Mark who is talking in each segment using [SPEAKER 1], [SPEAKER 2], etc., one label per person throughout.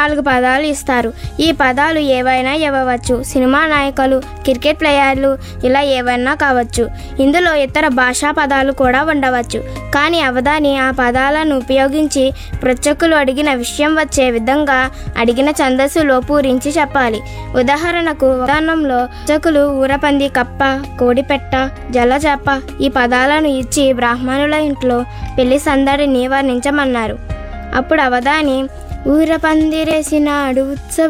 [SPEAKER 1] నాలుగు పదాలు ఇస్తారు ఈ పదాలు ఏవైనా ఇవ్వవచ్చు సినిమా నాయకులు క్రికెట్ ప్లేయర్లు ఇలా ఏవైనా కావచ్చు ఇందులో ఇతర భాషా పదాలు కూడా ఉండవచ్చు కానీ అవధాని ఆ పదాలను ఉపయోగించి పృచ్ఛకులు అడిగిన విషయం వచ్చే విధంగా అడిగిన ఛందస్సులో పూరించి చెప్పాలి ఉదాహరణకు ఉదాహరణంలో పృచ్ఛకులు ఊరపంది కప్ప కోడిపెట్ట జలచాప ఈ పదాలను ఇచ్చి బ్రాహ్మణుల ఇంట్లో పెళ్లి సందడిని వర్ణించమన్నారు అప్పుడు అవధాని ఊర పందిరేసినాడు ఉత్సవ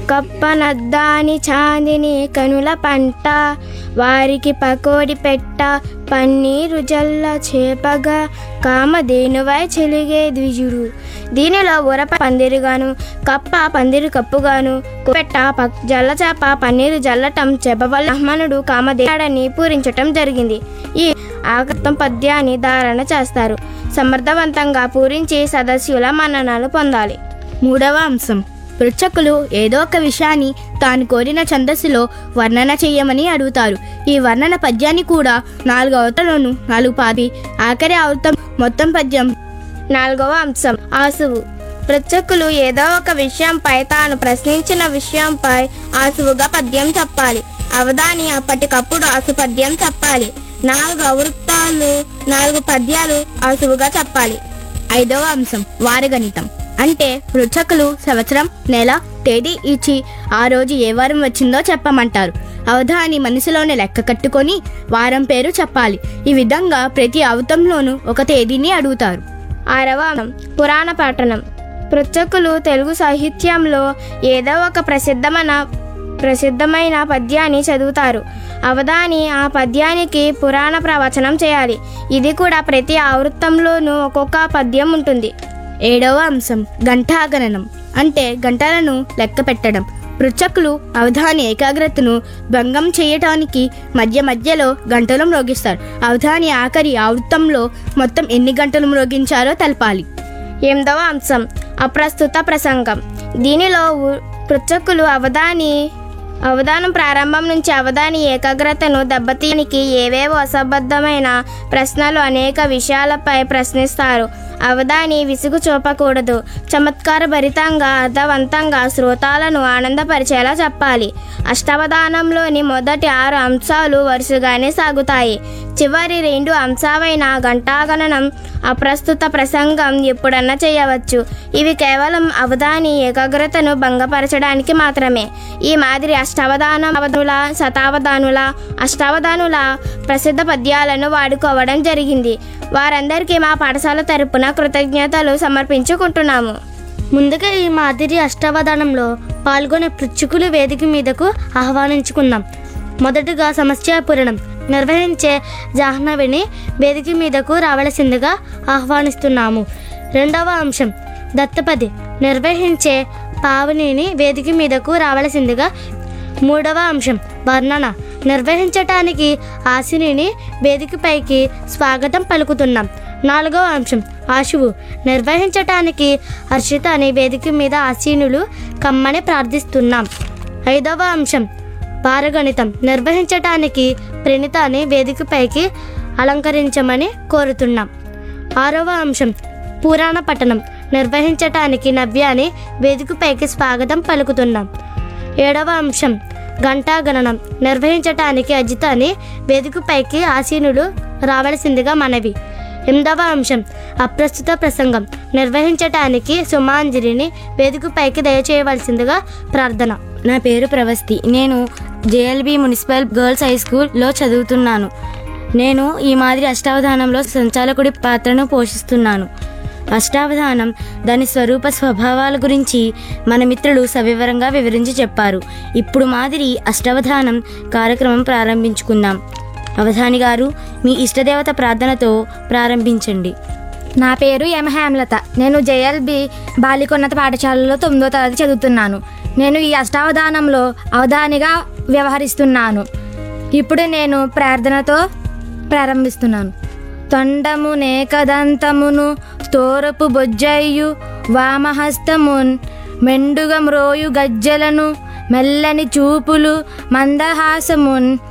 [SPEAKER 1] కప్పనద్దాని చాందిని కనుల పంట వారికి పకోడి పెట్ట పన్నీరు జల్ల చేపగా కామధేనువై చెలిగే ద్విజుడు దీనిలో ఊరప పందిరిగాను కప్ప పందిరి కప్పుగాను పెట్ట పక్- జల్లచేప పన్నీరు జల్లటం చెప్పవల్ల బ్రాహ్మణుడు కామధేనుడని పూరించటం జరిగింది ఈ ఆగతం పద్యాన్ని ధారణ చేస్తారు సమర్థవంతంగా పూరించి సదస్యుల మన్ననలు పొందాలి
[SPEAKER 2] మూడవ అంశం పృచ్ఛకులు ఏదో ఒక విషయాన్ని తాను కోరిన ఛందస్సులో వర్ణన చేయమని అడుగుతారు ఈ వర్ణన పద్యాన్ని కూడా నాలుగు అవతలను నాలుగు పాపి ఆఖరి అవతం మొత్తం పద్యం
[SPEAKER 1] నాలుగవ అంశం ఆసువు పృచ్ఛకులు ఏదో ఒక విషయంపై తాను ప్రశ్నించిన విషయంపై ఆసువుగా పద్యం చెప్పాలి అవధాని అప్పటికప్పుడు ఆసు పద్యం చెప్పాలి నాలుగు అవృత్తాలు నాలుగు పద్యాలు ఆసువుగా చెప్పాలి
[SPEAKER 2] ఐదవ అంశం వారగణితం అంటే పృచ్ఛకులు సంవత్సరం నెల తేదీ ఇచ్చి ఆ రోజు ఏ వారం వచ్చిందో చెప్పమంటారు అవధాని మనసులోనే లెక్క కట్టుకొని వారం పేరు చెప్పాలి ఈ విధంగా ప్రతి అవతంలోనూ ఒక తేదీని అడుగుతారు
[SPEAKER 1] ఆరవ అంశం పురాణ పఠనం పృచ్ఛకులు తెలుగు సాహిత్యంలో ఏదో ఒక ప్రసిద్ధమైన ప్రసిద్ధమైన పద్యాన్ని చదువుతారు అవధాని ఆ పద్యానికి పురాణ ప్రవచనం చేయాలి ఇది కూడా ప్రతి ఆవృత్తంలోనూ ఒక్కొక్క పద్యం ఉంటుంది
[SPEAKER 2] ఏడవ అంశం గంటాగణనం అంటే గంటలను లెక్క పెట్టడం పృచ్ఛకులు అవధాని ఏకాగ్రతను భంగం చేయటానికి మధ్య మధ్యలో గంటలు మ్రోగిస్తారు అవధాని ఆఖరి ఆవృత్తంలో మొత్తం ఎన్ని గంటలు మ్రోగించారో తెలపాలి
[SPEAKER 1] ఎనిమిదవ అంశం అప్రస్తుత ప్రసంగం దీనిలో ఉ- పృచ్ఛకులు అవధాని అవధానం ప్రారంభం నుంచి అవధాని ఏకాగ్రతను దెబ్బతీయడానికి ఏవేవో అసంబద్ధమైన ప్రశ్నలు అనేక విషయాలపై ప్రశ్నిస్తారు అవధాని విసుగు చూపకూడదు చమత్కార భరితంగా అర్థవంతంగా శ్రోతాలను ఆనందపరిచేలా చెప్పాలి అష్టావధానంలోని మొదటి ఆరు అంశాలు వరుసగానే సాగుతాయి చివరి రెండు అంశాలైన గంటాగణనం అప్రస్తుత ప్రసంగం ఎప్పుడన్నా చేయవచ్చు ఇవి కేవలం అవధాని ఏకాగ్రతను భంగపరచడానికి మాత్రమే ఈ మాదిరి అష్టావధానం అవధుల శతావధానుల అష్టావధానుల ప్రసిద్ధ పద్యాలను వాడుకోవడం జరిగింది వారందరికీ మా పాఠశాల తరపున కృతజ్ఞతలు సమర్పించుకుంటున్నాము
[SPEAKER 3] ముందుగా ఈ మాదిరి అష్టావధానంలో పాల్గొనే పృచ్ఛకులు వేదిక మీదకు ఆహ్వానించుకుందాం మొదటగా సమస్య పురాణం నిర్వహించే జాహ్నవిని వేదిక మీదకు రావలసిందిగా ఆహ్వానిస్తున్నాము రెండవ అంశం దత్తపది నిర్వహించే పావనిని వేదిక మీదకు రావలసిందిగా మూడవ అంశం వర్ణన నిర్వహించటానికి ఆశినిని వేదికపైకి స్వాగతం పలుకుతున్నాం నాలుగవ అంశం ఆశువు నిర్వహించటానికి హర్షితని వేదిక మీద ఆసీనులు కమ్మని ప్రార్థిస్తున్నాం ఐదవ అంశం పారగణితం నిర్వహించటానికి ప్రణితాని వేదికపైకి అలంకరించమని కోరుతున్నాం ఆరవ అంశం పురాణ పట్టణం నిర్వహించటానికి నవ్యాని వేదికపైకి స్వాగతం పలుకుతున్నాం ఏడవ అంశం గంటాగణనం నిర్వహించటానికి అజితాని వేదికపైకి ఆసీనులు రావలసిందిగా మనవి ఎనిమిదవ అంశం అప్రస్తుత ప్రసంగం నిర్వహించటానికి సుమాంజలిని వేదికపైకి దయచేయవలసిందిగా ప్రార్థన
[SPEAKER 4] నా పేరు ప్రవస్తి నేను జేఎల్బి మున్సిపల్ గర్ల్స్ హై స్కూల్లో చదువుతున్నాను నేను ఈ మాదిరి అష్టావధానంలో సంచాలకుడి పాత్రను పోషిస్తున్నాను అష్టావధానం దాని స్వరూప స్వభావాల గురించి మన మిత్రులు సవివరంగా వివరించి చెప్పారు ఇప్పుడు మాదిరి అష్టావధానం కార్యక్రమం ప్రారంభించుకుందాం అవధాని గారు మీ ఇష్టదేవత ప్రార్థనతో ప్రారంభించండి
[SPEAKER 5] నా పేరు ఎం హేమలత నేను జేఎల్బి బాలికోన్నత పాఠశాలలో తొమ్మిదో తరగతి చదువుతున్నాను నేను ఈ అష్టావధానంలో అవధానిగా వ్యవహరిస్తున్నాను ఇప్పుడు నేను ప్రార్థనతో ప్రారంభిస్తున్నాను తొండము నేకదంతమును స్తోరపు బొజ్జయ్యు వామహస్తమున్ మెండుగ మ్రోయు గజ్జలను మెల్లని చూపులు మందహాసమున్